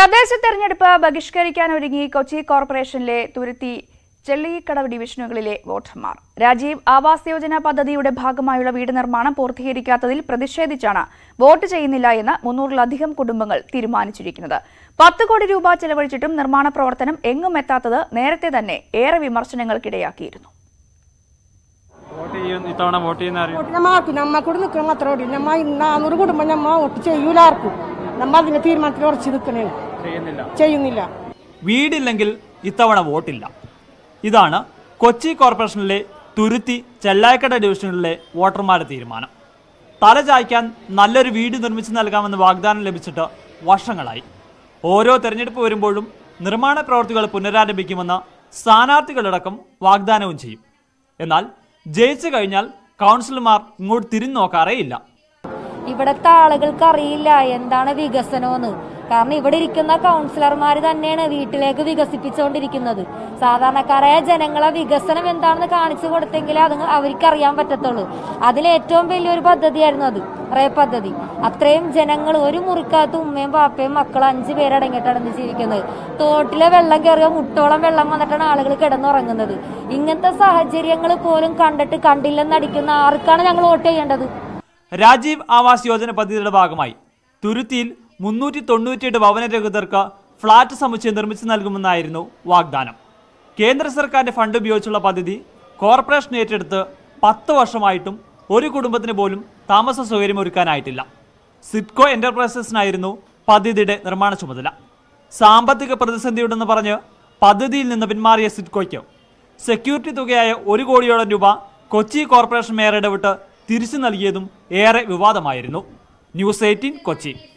തദ്ദേശ തെരഞ്ഞെടുപ്പ് ബഹിഷ്കരിക്കാനൊരുങ്ങി കൊച്ചി കോർപ്പറേഷനിലെ തുരുത്തി ചെള്ളിക്കടവ് ഡിവിഷനുകളിലെ വോട്ടർമാർ രാജീവ് ആവാസ് യോജന പദ്ധതിയുടെ ഭാഗമായുള്ള വീട് നിർമ്മാണം പൂർത്തീകരിക്കാത്തതിൽ പ്രതിഷേധിച്ചാണ് വോട്ട് ചെയ്യുന്നില്ല എന്ന് മുന്നൂറിലധികം കുടുംബങ്ങൾ തീരുമാനിച്ചിരിക്കുന്നത് പത്ത് കോടി രൂപ ചെലവഴിച്ചിട്ടും നിർമ്മാണ പ്രവർത്തനം എങ്ങും എത്താത്തത് നേരത്തെ തന്നെ ഏറെ വിമർശനങ്ങൾക്കിടയാക്കിയിരുന്നു വോട്ട് ചെയ്യും ഇത്തവണ വോട്ട് ചെയ്യുന്ന അറിയാം നമ്മക്ക് നമ്മ കൂടെ നിൽക്കണം മാത്രമേ ഉള്ളൂ നമ്മ നാനൂറ് കുടുംബം നമ്മ ഒട്ട് ചെയ്യൂലാർക്കും നമ്മ അതിന്റെ തീരുമാനത്തിൽ ഉറച്ചു നിൽക്കണേ ചെയ്യുന്നില്ല ചെയ്യുന്നില്ല വീടില്ലെങ്കിൽ ഇത്തവണ വോട്ടില്ല ഇതാണ് കൊച്ചി കോർപ്പറേഷനിലെ തുരുത്തി ചെല്ലായക്കട ഡിവിഷനുകളിലെ വോട്ടർമാരുടെ തീരുമാനം തല ചായ്ക്കാൻ നല്ലൊരു വീട് നിർമ്മിച്ചു നൽകാമെന്ന് വാഗ്ദാനം ലഭിച്ചിട്ട് വർഷങ്ങളായി ഓരോ തെരഞ്ഞെടുപ്പ് വരുമ്പോഴും നിർമ്മാണ പ്രവൃത്തികൾ പുനരാരംഭിക്കുമെന്ന് സ്ഥാനാർത്ഥികളടക്കം വാഗ്ദാനവും ചെയ്യും എന്നാൽ ജയിച്ചു കഴിഞ്ഞാൽ കൗൺസിലർമാർ ഇങ്ങോട്ട് തിരിഞ്ഞു നോക്കാറേയില്ല ഇവിടത്തെ ആളുകൾക്ക് അറിയില്ല എന്താണ് വികസനമെന്ന് കാരണം ഇവിടെ ഇരിക്കുന്ന കൗൺസിലർമാർ തന്നെയാണ് വീട്ടിലേക്ക് വികസിപ്പിച്ചുകൊണ്ടിരിക്കുന്നത് സാധാരണക്കാരായ ജനങ്ങളെ വികസനം എന്താണെന്ന് കാണിച്ചു കൊടുത്തെങ്കിലേ അത് അവർക്ക് അറിയാൻ പറ്റത്തുള്ളൂ അതിൽ ഏറ്റവും വലിയൊരു പദ്ധതിയായിരുന്നു അത് റേ പദ്ധതി അത്രയും ജനങ്ങൾ ഒരു മുറിക്കകത്ത് ഉമ്മയും പാപ്പയും മക്കളും അഞ്ചു പേരടങ്ങിയിട്ടാണ് ഇന്ന് ജീവിക്കുന്നത് തോട്ടിലെ വെള്ളം കയറിയ മുട്ടോളം വെള്ളം വന്നിട്ടാണ് ആളുകൾ കിടന്നുറങ്ങുന്നത് ഇങ്ങനത്തെ സാഹചര്യങ്ങൾ പോലും കണ്ടിട്ട് കണ്ടില്ലെന്നടിക്കുന്ന ആർക്കാണ് ഞങ്ങൾ വോട്ട് ചെയ്യേണ്ടത് രാജീവ് ആവാസ് യോജന പദ്ധതിയുടെ ഭാഗമായി തുരുത്തിയിൽ മുന്നൂറ്റി തൊണ്ണൂറ്റിയെട്ട് ഭവനരഹിതർക്ക് ഫ്ളാറ്റ് സമുച്ചയം നിർമ്മിച്ചു നൽകുമെന്നായിരുന്നു വാഗ്ദാനം കേന്ദ്ര സർക്കാരിന്റെ ഫണ്ട് ഉപയോഗിച്ചുള്ള പദ്ധതി കോർപ്പറേഷൻ ഏറ്റെടുത്ത് പത്ത് വർഷമായിട്ടും ഒരു കുടുംബത്തിന് പോലും താമസ സൗകര്യം ഒരുക്കാനായിട്ടില്ല സിഡ്കോ എന്റർപ്രൈസസിനായിരുന്നു പദ്ധതിയുടെ നിർമ്മാണ ചുമതല സാമ്പത്തിക പ്രതിസന്ധിയുണ്ടെന്ന് പറഞ്ഞ് പദ്ധതിയിൽ നിന്ന് പിന്മാറിയ സിഡ്കോയ്ക്ക് സെക്യൂരിറ്റി തുകയായ ഒരു കോടിയോളം രൂപ കൊച്ചി കോർപ്പറേഷൻ മേയർ ഇടപെട്ട് തിരിച്ചു നൽകിയതും ഏറെ വിവാദമായിരുന്നു ന്യൂസ് എയ്റ്റീൻ കൊച്ചി